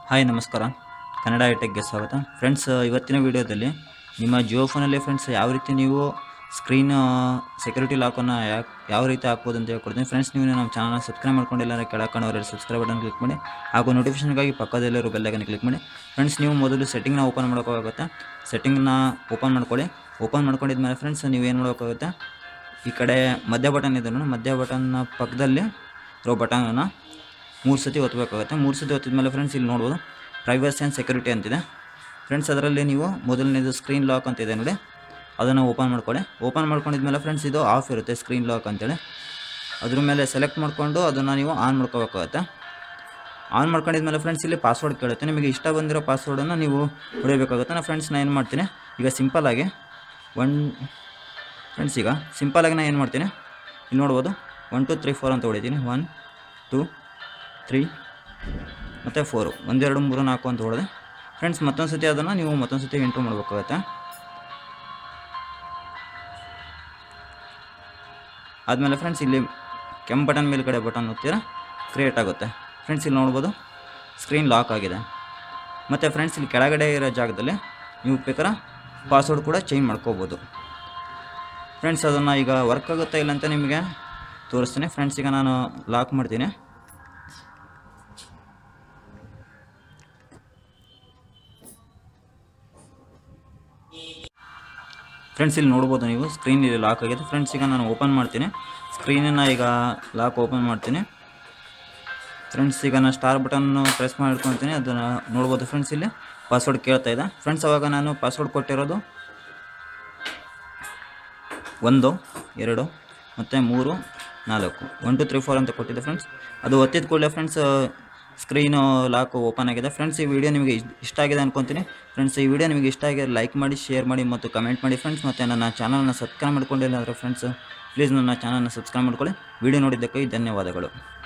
hi ನಮಸ್ಕಾರ ಕನ್ನಡ ಐಟೆಕ್ಗೆ ಸ್ವಾಗತ friends ಇವತ್ತಿನ ವಿಡಿಯೋದಲ್ಲಿ ನಿಮ್ಮ ಜಿಯೋ ಫೋನಲ್ಲಿ ಫ್ರೆಂಡ್ಸ್ ಯಾವ ರೀತಿ ನೀವು ಸ್ಕ್ರೀನ್ ಸೆಕ್ಯೂರಿಟಿ ಲಾಕನ್ನು ಯಾಕೆ ಯಾವ ರೀತಿ ಹಾಕ್ಬೋದು ಅಂತ ಹೇಳ್ಕೊಡ್ತೀನಿ ಫ್ರೆಂಡ್ಸ್ ನೀವು ನಮ್ಮ ಚಾನಲ್ನ ಸಬ್ಸ್ಕ್ರೈಬ್ ಮಾಡ್ಕೊಂಡಿಲ್ಲ ಅಂದರೆ ಕೆಳಗೆ ಕಾಣೋರು ಸಬ್ಸ್ಕ್ರೈಬ್ ಬಟನ್ ಕ್ಲಿಕ್ ಮಾಡಿ ಹಾಗೂ ನೋಟಿಫಿಕೇಷನ್ಗಾಗಿ ಪಕ್ಕದಲ್ಲಿರೋ ಬೆಲ್ಲೈಕನ್ ಕ್ಲಿಕ್ ಮಾಡಿ ಫ್ರೆಂಡ್ಸ್ ನೀವು ಮೊದಲು ಸೆಟ್ಟಿಂಗ್ನ ಓಪನ್ ಮಾಡ್ಕೋಬೇಕಾಗುತ್ತೆ ಸೆಟ್ಟಿಂಗ್ನ ಓಪನ್ ಮಾಡ್ಕೊಳ್ಳಿ ಓಪನ್ ಮಾಡ್ಕೊಂಡಿದ್ಮೇಲೆ ಫ್ರೆಂಡ್ಸ್ ನೀವು ಏನು ಮಾಡಬೇಕಾಗುತ್ತೆ ಈ ಕಡೆ ಮಧ್ಯ ಬಟನ್ ಇದೆ ನೋಡಿ ಮಧ್ಯ ಬಟನ್ನ ಪಕ್ಕದಲ್ಲಿ ಇರೋ ಬಟನನ್ನು ಮೂರು ಸತಿ ಒತ್ತಬೇಕಾಗುತ್ತೆ ಮೂರು ಸತಿ ಒತ್ತಿದ ಫ್ರೆಂಡ್ಸ್ ಇಲ್ಲಿ ನೋಡ್ಬೋದು ಪ್ರೈವಸಿ ಆ್ಯಂಡ್ ಸೆಕ್ಯೂರಿಟಿ ಅಂತಿದೆ ಫ್ರೆಂಡ್ಸ್ ಅದರಲ್ಲಿ ನೀವು ಮೊದಲನೇದು ಸ್ಕ್ರೀನ್ ಲಾಕ್ ಅಂತಿದೆ ನೋಡಿ ಅದನ್ನು ಓಪನ್ ಮಾಡ್ಕೊಳ್ಳಿ ಓಪನ್ ಮಾಡ್ಕೊಂಡಿದ್ಮೇಲೆ ಫ್ರೆಂಡ್ಸ್ ಇದು ಆಫ್ ಇರುತ್ತೆ ಸ್ಕ್ರೀನ್ ಲಾಕ್ ಅಂತೇಳಿ ಅದ್ರ ಮೇಲೆ ಸೆಲೆಕ್ಟ್ ಮಾಡಿಕೊಂಡು ಅದನ್ನು ನೀವು ಆನ್ ಮಾಡ್ಕೋಬೇಕಾಗುತ್ತೆ ಆನ್ ಮಾಡ್ಕೊಂಡಿದ್ಮೇಲೆ ಫ್ರೆಂಡ್ಸ್ ಇಲ್ಲಿ ಪಾಸ್ವರ್ಡ್ ಕೇಳುತ್ತೆ ನಿಮಗೆ ಇಷ್ಟ ಬಂದಿರೋ ಪಾಸ್ವರ್ಡನ್ನು ನೀವು ಹೊಡಿಬೇಕಾಗುತ್ತೆ ನಾನು ಫ್ರೆಂಡ್ಸ್ ನಾನು ಏನು ಮಾಡ್ತೀನಿ ಈಗ ಸಿಂಪಲ್ಲಾಗಿ ಒನ್ ಫ್ರೆಂಡ್ಸ್ ಈಗ ಸಿಂಪಲಾಗಿ ನಾನು ಏನು ಮಾಡ್ತೀನಿ ಇಲ್ಲಿ ನೋಡ್ಬೋದು ಒನ್ ಟು ತ್ರೀ ಫೋರ್ ಅಂತ ಹೊಡಿತೀನಿ ಒನ್ ಟು ತ್ರೀ ಮತ್ತು ಫೋರು ಒಂದೆರಡು ಮೂರು ನಾಲ್ಕು ಅಂತ ಹೊಡೆದೆ ಫ್ರೆಂಡ್ಸ್ ಮತ್ತೊಂದು ಸತಿ ಅದನ್ನು ನೀವು ಮತ್ತೊಂದು ಸತಿ ಎಂಟ್ರ್ ಮಾಡ್ಬೇಕಾಗತ್ತೆ ಆದಮೇಲೆ ಫ್ರೆಂಡ್ಸ್ ಇಲ್ಲಿ ಕೆಂಪು ಬಟನ್ ಮೇಲ್ಗಡೆ ಬಟನ್ ಒತ್ತಿದ್ರೆ ಕ್ರಿಯೇಟ್ ಆಗುತ್ತೆ ಫ್ರೆಂಡ್ಸ್ ಇಲ್ಲಿ ನೋಡ್ಬೋದು ಸ್ಕ್ರೀನ್ ಲಾಕ್ ಆಗಿದೆ ಮತ್ತು ಫ್ರೆಂಡ್ಸ್ ಇಲ್ಲಿ ಕೆಳಗಡೆ ಇರೋ ಜಾಗದಲ್ಲಿ ನೀವು ಬೇಕಾದ್ರೆ ಪಾಸ್ವರ್ಡ್ ಕೂಡ ಚೇಂಜ್ ಮಾಡ್ಕೋಬೋದು ಫ್ರೆಂಡ್ಸ್ ಅದನ್ನು ಈಗ ವರ್ಕ್ ಆಗುತ್ತಾ ಇಲ್ಲ ಅಂತ ನಿಮಗೆ ತೋರಿಸ್ತೀನಿ ಫ್ರೆಂಡ್ಸ್ ಈಗ ನಾನು ಲಾಕ್ ಮಾಡ್ತೀನಿ ಫ್ರೆಂಡ್ಸ್ ಇಲ್ಲಿ ನೋಡ್ಬೋದು ನೀವು ಸ್ಕ್ರೀನ್ ಇಲ್ಲಿ ಲಾಕ್ ಆಗಿದೆ ಫ್ರೆಂಡ್ಸ್ ಈಗ ನಾನು ಓಪನ್ ಮಾಡ್ತೀನಿ ಸ್ಕ್ರೀನನ್ನು ಈಗ ಲಾಕ್ ಓಪನ್ ಮಾಡ್ತೀನಿ ಫ್ರೆಂಡ್ಸ್ ಈಗ ನಾನು ಸ್ಟಾರ್ ಬಟನ್ನು ಪ್ರೆಸ್ ಮಾಡ್ಕೊತೀನಿ ಅದನ್ನು ನೋಡ್ಬೋದು ಫ್ರೆಂಡ್ಸ್ ಇಲ್ಲಿ ಪಾಸ್ವರ್ಡ್ ಕೇಳ್ತಾ ಇದೆ ಫ್ರೆಂಡ್ಸ್ ಅವಾಗ ನಾನು ಪಾಸ್ವರ್ಡ್ ಕೊಟ್ಟಿರೋದು ಒಂದು ಎರಡು ಮತ್ತು ಮೂರು ನಾಲ್ಕು ಒನ್ ಟು ತ್ರೀ ಫೋರ್ ಅಂತ ಕೊಟ್ಟಿದ್ದೆ ಫ್ರೆಂಡ್ಸ್ ಅದು ಒತ್ತಿದ ಕೂಡಲೇ ಫ್ರೆಂಡ್ಸ್ ಸ್ಕ್ರೀನು ಲಾಕ್ ಓಪನ್ ಆಗಿದೆ ಫ್ರೆಂಡ್ಸ್ ಈ ವಿಡಿಯೋ ನಿಮಗೆ ಇಷ್ಟ- ಇಷ್ಟ ಆಗಿದೆ ಅನ್ಕೊತೀನಿ ಫ್ರೆಂಡ್ಸ್ ಈ ವಿಡಿಯೋ ನಿಮಗೆ ಇಷ್ಟ ಆಗಿದೆ ಲೈಕ್ ಮಾಡಿ ಶೇರ್ ಮಾಡಿ ಮತ್ತು ಕಮೆಂಟ್ ಮಾಡಿ ಫ್ರೆಂಡ್ಸ್ ಮತ್ತು ನನ್ನ ಚಾನಲ್ನ ಸಬ್ಸ್ಕ್ರೈಬ್ ಮಾಡ್ಕೊಂಡಿಲ್ಲ ಅಂದರೆ ಫ್ರೆಂಡ್ಸ್ ಪ್ಲೀಸ್ ನನ್ನ ಚಾನಲ್ನ ಸಬ್ಸ್ಕ್ರೈಬ್ ಮಾಡ್ಕೊಳ್ಳಿ ವಿಡಿಯೋ ನೋಡಿದ್ದಕ್ಕೆ ಧನ್ಯವಾದಗಳು